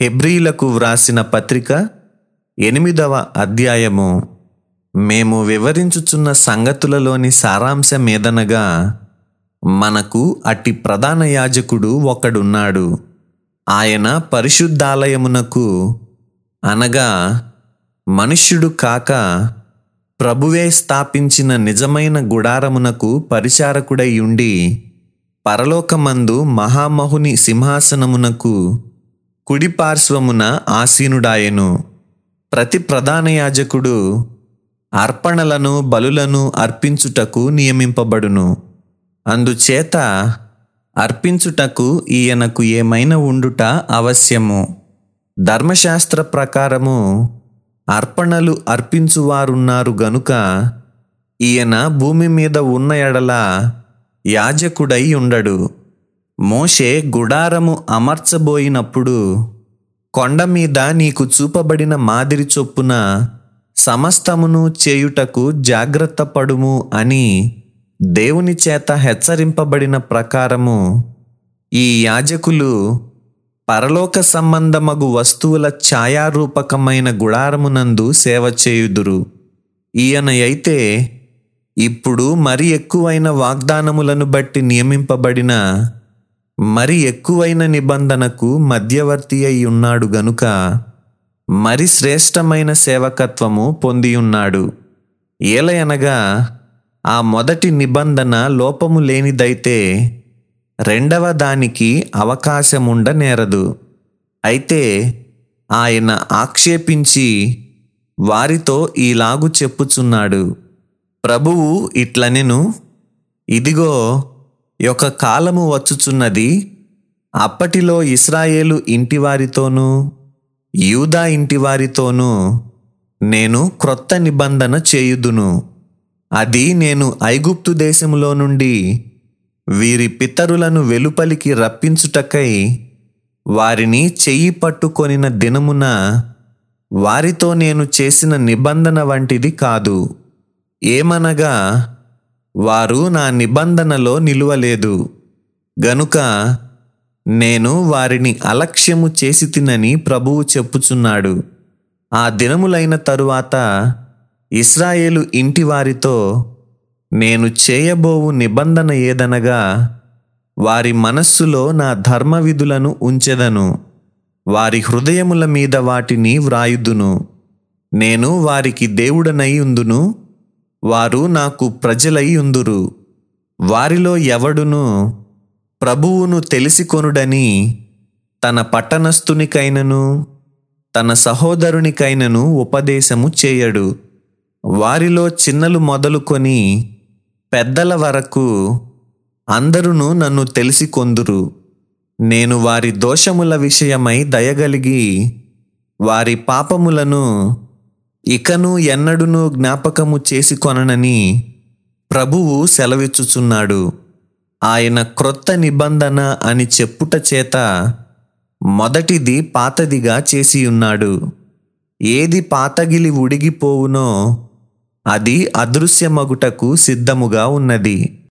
హెబ్రీలకు వ్రాసిన పత్రిక ఎనిమిదవ అధ్యాయము మేము వివరించుచున్న సంగతులలోని సారాంశమేదనగా మనకు అట్టి ప్రధాన యాజకుడు ఒకడున్నాడు ఆయన పరిశుద్ధాలయమునకు అనగా మనుష్యుడు కాక ప్రభువే స్థాపించిన నిజమైన గుడారమునకు పరిచారకుడై ఉండి పరలోకమందు మహామహుని సింహాసనమునకు కుడి పార్శ్వమున ఆసీనుడాయెను ప్రతి ప్రధాన యాజకుడు అర్పణలను బలులను అర్పించుటకు నియమింపబడును అందుచేత అర్పించుటకు ఈయనకు ఏమైనా ఉండుట అవశ్యము ధర్మశాస్త్ర ప్రకారము అర్పణలు అర్పించువారున్నారు గనుక ఈయన భూమి మీద ఉన్న ఎడల యాజకుడై ఉండడు మోషే గుడారము అమర్చబోయినప్పుడు కొండ మీద నీకు చూపబడిన మాదిరి చొప్పున సమస్తమును చేయుటకు జాగ్రత్త పడుము అని దేవుని చేత హెచ్చరింపబడిన ప్రకారము ఈ యాజకులు పరలోక సంబంధమగు వస్తువుల ఛాయారూపకమైన గుడారమునందు సేవ చేయుదురు ఈయన అయితే ఇప్పుడు మరి ఎక్కువైన వాగ్దానములను బట్టి నియమింపబడిన మరి ఎక్కువైన నిబంధనకు మధ్యవర్తి అయి ఉన్నాడు గనుక మరి శ్రేష్టమైన సేవకత్వము పొందియున్నాడు ఏలయనగా ఆ మొదటి నిబంధన లోపము లేనిదైతే రెండవ దానికి అవకాశముండనేరదు అయితే ఆయన ఆక్షేపించి వారితో ఈలాగు చెప్పుచున్నాడు ప్రభువు ఇట్లనెను ఇదిగో ఒక కాలము వచ్చుచున్నది అప్పటిలో ఇస్రాయేలు ఇంటివారితోనూ యూదా ఇంటివారితోనూ నేను క్రొత్త నిబంధన చేయుదును అది నేను ఐగుప్తు దేశములో నుండి వీరి పితరులను వెలుపలికి రప్పించుటకై వారిని చెయ్యి పట్టుకొనిన దినమున వారితో నేను చేసిన నిబంధన వంటిది కాదు ఏమనగా వారు నా నిబంధనలో నిలువలేదు గనుక నేను వారిని అలక్ష్యము చేసి తినని ప్రభువు చెప్పుచున్నాడు ఆ దినములైన తరువాత ఇస్రాయేలు ఇంటి వారితో నేను చేయబోవు నిబంధన ఏదనగా వారి మనస్సులో నా ధర్మ విధులను ఉంచెదను వారి హృదయముల మీద వాటిని వ్రాయుదును నేను వారికి దేవుడనై ఉందును వారు నాకు ప్రజలై ఉందురు వారిలో ఎవడును ప్రభువును తెలిసికొనుడని తన పట్టణస్థునికైనను తన సహోదరునికైనను ఉపదేశము చేయడు వారిలో చిన్నలు మొదలుకొని పెద్దల వరకు అందరును నన్ను తెలిసి కొందురు నేను వారి దోషముల విషయమై దయగలిగి వారి పాపములను ఇకను ఎన్నడును జ్ఞాపకము చేసుకొననని ప్రభువు సెలవిచ్చుచున్నాడు ఆయన క్రొత్త నిబంధన అని చెప్పుట చేత మొదటిది పాతదిగా చేసి ఉన్నాడు ఏది పాతగిలి ఉడిగిపోవునో అది అదృశ్యమగుటకు సిద్ధముగా ఉన్నది